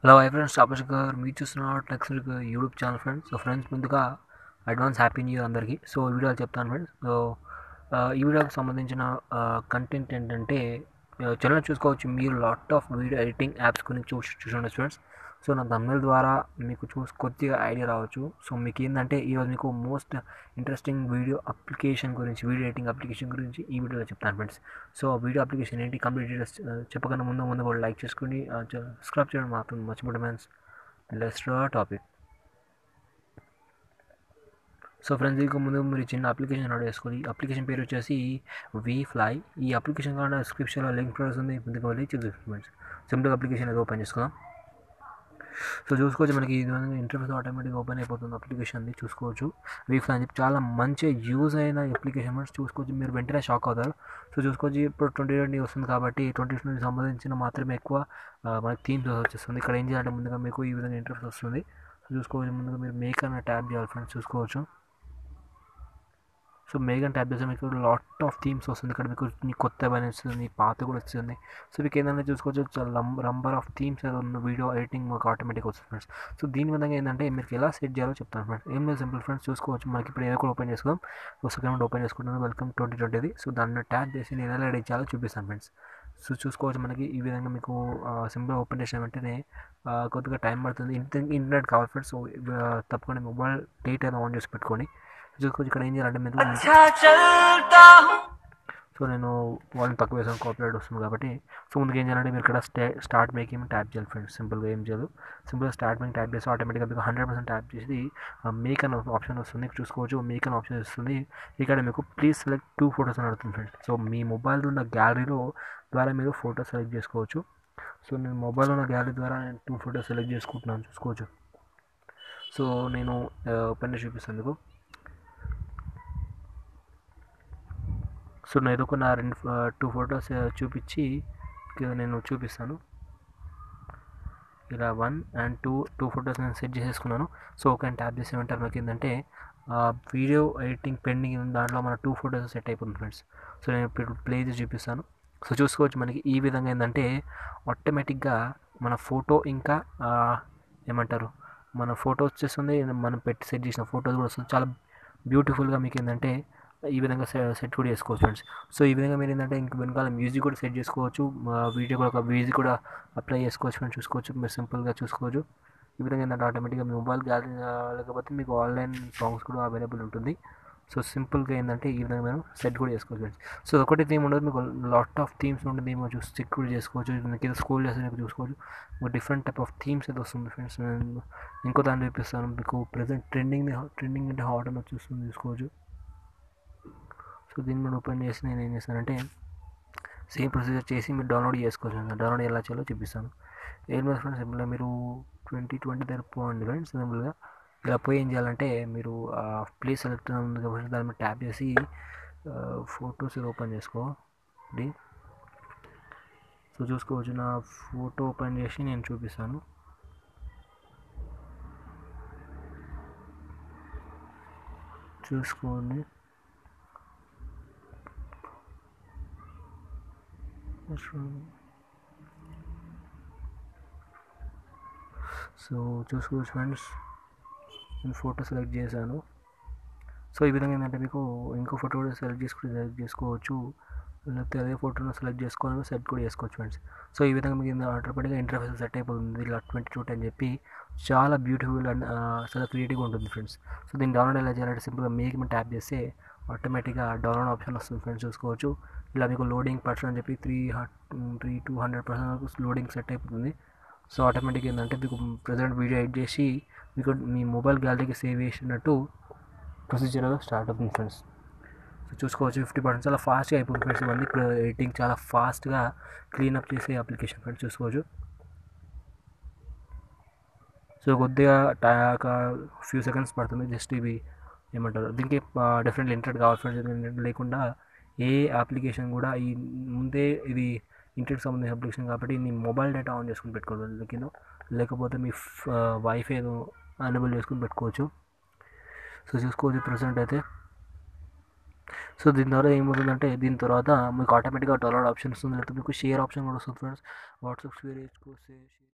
hello hi friends తాపస్ garu మీరు చూస్తున్నారు టెక్స్ట్రిక్ YouTube channel friends so friends ముందుగా అడ్వాన్స్ హ్యాపీ న్యూ ఇయర్ అందరికీ సో ఈ వీడియోలో చెప్తాను ఫ్రెండ్స్ సో ఆ, ఈ వీడియోకి సంబంధించిన కంటెంట్ ఏంటంటే ఛానల్ చూసుకోవచ్చు మీరు lot of video editing apps గురించి చూసి చూసుకోండి ఫ్రెండ్స్ సో నా తమిళ ద్వారా మీకు చూసి కొద్దిగా ఐడియా రావచ్చు సో మీకు ఏంటంటే ఈరోజు మీకు మోస్ట్ ఇంట్రెస్టింగ్ వీడియో అప్లికేషన్ గురించి వీడియో ఎడిటింగ్ అప్లికేషన్ గురించి ఈ వీడియోలో చెప్తాను ఫ్రెండ్స్ సో ఆ వీడియో అప్లికేషన్ ఏంటి కంప్లీట్ డీటెయిల్స్ చెప్పకన్నా ముందు ముందు కూడా లైక్ చేసుకుని సబ్స్క్రైబ్ చేయడం మాత్రం మర్చిపోవడం means last topic so friends ఇంకో ముందు మీరు చిన్న అప్లికేషన్ డౌన్లోడ్ చేసుకోవాలి ఈ అప్లికేషన్ పేరు వచ్చేసి వి ఫ్లై ఈ అప్లికేషన్ కాకుండా డిస్క్రిప్షన్లో లింక్ ఉంది ముందుకు వెళ్ళి చూసి ఫ్రెండ్స్ సింపుల్గా అప్లికేషన్ ఏదో ఓపెన్ చేసుకుందాం సో చూసుకోవచ్చు మనకి ఇది ఇంటర్ఫేస్ ఆటోమేటిక్గా ఓపెన్ అయిపోతుంది అప్లికేషన్ అది చూసుకోవచ్చు వీఫ్లై అని చెప్పి చాలా మంచి యూజ్ అయిన అప్లికేషన్ ఫ్రెండ్స్ చూసుకోవచ్చు మీరు వెంటనే షాక్ అవుతారు సో చూసుకోవచ్చు ఇప్పుడు ట్వంటీ ట్వంటీ వస్తుంది కాబట్టి ట్వంటీ ట్వంటీ సంబంధించిన మాత్రమే ఎక్కువ ఆ, మనకి థీమ్స్ వచ్చేస్తుంది ఇక్కడ ఏం చేయాలంటే ముందుగా మీకు ఈ విధంగా ఇంటర్ఫేస్ వస్తుంది సో చూసుకోవచ్చు ముందుగా మీరు మేక్ అనే ట్యాబ్ చేయాలి ఫ్రెండ్స్ చూసుకోవచ్చు సో మేఘన్ ట్యాబ్ చేస్తే మీకు లాట్ ఆఫ్ థీమ్స్ వస్తుంది ఇక్కడ మీకు నీ కొత్త పని వస్తుంది పాత కూడా వస్తుంది సో మీకు ఏంటంటే చూసుకోవచ్చు చాలా నంబర్ ఆఫ్ థీమ్స్ ఉన్న వీడియో ఎడిటింగ్ మాకు ఆటోమేటిక్ వస్తుంది ఫ్రెండ్స్ సో దీని విధంగా ఏంటంటే మీకు ఎలా సెట్ చేయాలో చెప్తాను ఫ్రెండ్స్ ఏం లేదు సింపుల్ ఫ్రెండ్స్ చూసుకోవచ్చు మనకి ఇప్పుడు ఏదో కూడా ఓపెన్ చేసుకుందాం ఒక సెకండ్ ఓపెన్ చేసుకుంటాను వెల్కమ్ ట్వంటీ ట్వంటీది సో దాన్ని ట్యాబ్ చేసి నేను ఎలా ఎడిట్ చేయాలో చూపిస్తాను ఫ్రెండ్స్ సో చూసుకోవచ్చు మనకి ఈ విధంగా మీకు సింపుల్ ఓపెన్ చేసిన వెంటనే ఆ, కొద్దిగా టైం పడుతుంది ఇంట- ఇంటర్నెట్ కావాలి ఫ్రెండ్స్ సో ఆ, తప్పకుండా మొబైల్ డేట్ అయినా ఆన్ చేసి పెట్టుకొని చూసుకోవచ్చు ఇక్కడ ఏం చేయాలంటే మీరు अच्छा चलता हूँ సో నేను వాళ్ళని తక్కువ వేసాను కాపీరైట్ వస్తుంది కాబట్టి సో ముందుకు ఏం చేయాలంటే మీరు ఇక్కడ స్టే స్టార్ట్ మేకింగ్ ట్యాప్ చేయాలి ఫ్రెండ్స్ సింపుల్గా ఏం చేయాలి సింపుల్గా స్టార్ట్ మేకింగ్ ట్యాప్ చేస్తే ఆటోమేటిక్గా మీకు హండ్రెడ్ పర్సెంట్ ట్యాప్ చేసి మేక్ అనే ఆప్షన్ వస్తుంది చూసుకోవచ్చు మేక్ అనే ఆప్షన్ వస్తుంది ఇక్కడ మీకు ప్లీజ్ సెలెక్ట్ టూ ఫోటోస్ అని అడుగుతుంది ఫ్రెండ్స్ సో మీ మొబైల్ ఉన్న గ్యాలరీలో ద్వారా మీరు ఫోటో సెలెక్ట్ చేసుకోవచ్చు సో నేను మొబైల్ ఉన్న గ్యాలరీ ద్వారా నేను టూ ఫోటోస్ సెలెక్ట్ చేసుకుంటున్నాను చూసుకోవచ్చు సో నేను ఓపెన్ చేసి చూపిస్తాను మీకు సో నేను ఏదో ఒక నా రెండు టూ ఫొటోస్ చూపించి ఇక నేను చూపిస్తాను ఇలా one and two two photos నేను సెట్ చేసేసుకున్నాను సో ఓకే అని ట్యాప్ చేసి వెంటనే మనకి ఏంటంటే వీడియో ఎడిటింగ్ పెండింగ్ ఉంది దాంట్లో మన టూ ఫొటోస్ సెట్ అయిపోతుంది ఫ్రెండ్స్ సో నేను ఇప్పుడు ప్లే చేసి చూపిస్తాను సో చూసుకోవచ్చు మనకి ఈ విధంగా ఏంటంటే ఆటోమేటిక్గా మన ఫోటో ఇంకా ఆ, ఏమంటారు మన ఫోటో వచ్చేస్తుంది మనం పెట్టి సెట్ చేసిన ఫోటోస్ కూడా వస్తుంది చాలా బ్యూటిఫుల్గా మీకు ఏంటంటే ఈ విధంగా సెట్ కూడా చేసుకోవచ్చు ఫ్రెండ్స్ సో ఈ విధంగా మీరు ఏంటంటే ఇంక వెనకాల మ్యూజిక్ కూడా సెట్ చేసుకోవచ్చు వీడియో కూడా ఒక మ్యూజిక్ కూడా అప్లై చేసుకోవచ్చు ఫ్రెండ్స్ చూసుకోవచ్చు మీరు సింపుల్గా చూసుకోవచ్చు ఈ విధంగా ఏంటంటే ఆటోమేటిక్గా మీ మొబైల్ గ్యాలరీ లేకపోతే మీకు ఆన్లైన్ సాంగ్స్ కూడా అవైలబుల్ ఉంటుంది సో సింపుల్గా ఏంటంటే ఈ విధంగా మేము సెట్ కూడా చేసుకోవచ్చు ఫ్రెండ్స్ సో ఒకటి థీమ్ ఉండదు మీకు లాట్ ఆఫ్ థీమ్స్ ఉంటుంది మేము చూసి చెక్ కూడా చేసుకోవచ్చు మీకు ఏదో స్కూల్ చేస్తే మీకు చూసుకోవచ్చు మీకు డిఫరెంట్ టైప్ ఆఫ్ థీమ్స్ అయితే వస్తుంది ఫ్రెండ్స్ నేను ఇంకో దాన్ని చూపిస్తాను మీకు ప్రజెంట్ ట్రెండింగ్ ట్రెండింగ్ అంటే హాట్ అని చూస్తుంది చూసుకోవచ్చు సో దీన్ని మీరు ఓపెన్ చేసి నేను ఏం చేస్తానంటే సేమ్ ప్రొసీజర్ చేసి మీరు డౌన్లోడ్ చేసుకోవచ్చు డౌన్లోడ్ ఎలా చేయాలో చూపిస్తాను ఏం లేదు ఫ్రెండ్స్ సింపుల్గా మీరు ట్వంటీ ట్వంటీ దగ్గర పోండి ఫ్రెండ్స్ సింపుల్గా ఇలా పోయి ఏం చేయాలంటే మీరు ప్లేస్ సెలెక్ట్ ఉంది కాబట్టి దాని మీద ట్యాప్ చేసి ఫొటోస్ ఓపెన్ చేసుకోండి సో చూసుకోవచ్చు నా ఫోటో ఓపెన్ చేసి నేను చూపిస్తాను చూసుకోండి సో చూసుకోవచ్చు ఫ్రెండ్స్ నేను ఫోటో సెలెక్ట్ చేశాను సో ఈ విధంగా ఏంటంటే మీకు ఇంకో ఫోటో కూడా సెలెక్ట్ చేసుకుని సెలెక్ట్ చేసుకోవచ్చు లేకపోతే అదే ఫోటోను సెలెక్ట్ చేసుకోవాలని సెట్ కూడా చేసుకోవచ్చు ఫ్రెండ్స్ సో ఈ విధంగా మీకు ఆటోమేటిక్గా ఇంటర్ఫేస్ సెట్ అయిపోతుంది ఇలా ట్వంటీ టూ అని చెప్పి చాలా బ్యూటిఫుల్ అండ్ ఆ, చాలా క్రియేటివ్గా ఉంటుంది ఫ్రెండ్స్ సో దీన్ని డౌన్లోడ్ ఎలా చేయాలంటే సింపుల్గా మేక్ మీద ట్యాప్ చేస్తే ఆటోమేటిక్గా డౌన్లోడ్ ఆప్షన్ వస్తుంది ఫ్రెండ్స్ చూసుకోవచ్చు ఇలా మీకు లోడింగ్ పర్సన్ అని చెప్పి three three two hundred percent వరకు లోడింగ్ సెట్ అయిపోతుంది సో ఆటోమేటిక్ ఏంటంటే మీకు ప్రజెంట్ వీడియో ఎడిట్ చేసి మీకు మీ మొబైల్ గ్యాలరీకి సేవ్ చేసినట్టు ప్రొసీజర్ స్టార్ట్ అవుతుంది ఫ్రెండ్స్ సో చూసుకోవచ్చు ఫిఫ్టీ పర్సెంట్ చాలా ఫాస్ట్గా అయిపోతుంది ఫ్రెండ్స్ ఇవన్నీ ఎడిటింగ్ చాలా ఫాస్ట్గా క్లీనప్ చేసే అప్లికేషన్ ఫ్రెండ్స్ చూసుకోవచ్చు సో కొద్దిగా టా ఒక ఫ్యూ సెకండ్స్ పడుతుంది జస్ట్ ఇవి ఏమంటారు దీనికి డిఫరెంట్ ఇంటర్నెట్ కావాలి ఫ్రెండ్స్ ఇంటర్నెట్ లేకుండా ఏ అప్లికేషన్ కూడా ఈ ముందే ఇది ఇంటర్నెట్ సంబంధించిన అప్లికేషన్ కాబట్టి మీ మొబైల్ డేటా ఆన్ చేసుకుని పెట్టుకోవాలి లేకిన లేకపోతే మీ వైఫై అనేబుల్ చేసుకుని పెట్టుకోవచ్చు సో చూసుకోవచ్చు ప్రజెంట్ అయితే సో దీని ద్వారా ఏమవుతుందంటే దీని తర్వాత మీకు ఆటోమేటిక్గా డౌన్లోడ్ ఆప్షన్ వస్తుంది లేకపోతే మీకు షేర్ ఆప్షన్ కూడా వస్తుంది ఫ్రెండ్స్ వాట్సాప్ షేర్ చేసుకోవచ్చు